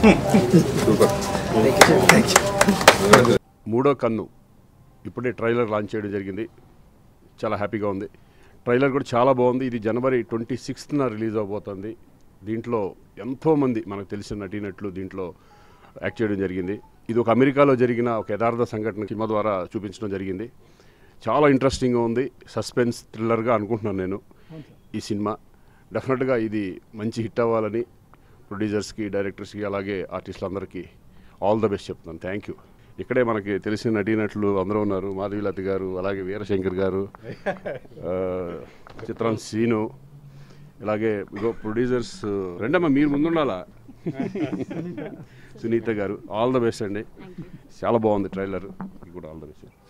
మూడో కన్ను ఇప్పుడే ట్రైలర్ లాంచ్ చేయడం జరిగింది చాలా హ్యాపీగా ఉంది ట్రైలర్ కూడా చాలా బాగుంది ఇది జనవరి ట్వంటీ సిక్స్త్న రిలీజ్ అవబోతుంది దీంట్లో ఎంతోమంది మనకు తెలిసిన నటీనట్లు దీంట్లో యాక్ట్ చేయడం జరిగింది ఇది ఒక అమెరికాలో జరిగిన ఒక యథార్థ సంఘటన సినిమా ద్వారా చూపించడం జరిగింది చాలా ఇంట్రెస్టింగ్గా ఉంది సస్పెన్స్ థ్రిల్లర్గా అనుకుంటున్నాను నేను ఈ సినిమా డెఫినెట్గా ఇది మంచి హిట్ అవ్వాలని ప్రొడ్యూసర్స్కి డైరెక్టర్స్కి అలాగే ఆర్టిస్టులందరికీ ఆల్ ద బెస్ట్ చెప్తున్నాను థ్యాంక్ యూ ఇక్కడే మనకి తెలిసిన నటీనటులు అందరూ ఉన్నారు మాధవీలత గారు అలాగే వీరశంకర్ గారు ఆ, చిత్రం సీను ఇలాగే ఇగో ప్రొడ్యూసర్స్ రెండమ్మా మీరు ముందుండాలా సునీత గారు ఆల్ ద బెస్ట్ అండి చాలా బాగుంది ట్రైలర్ కూడా ఆల్ ద బెస్ట్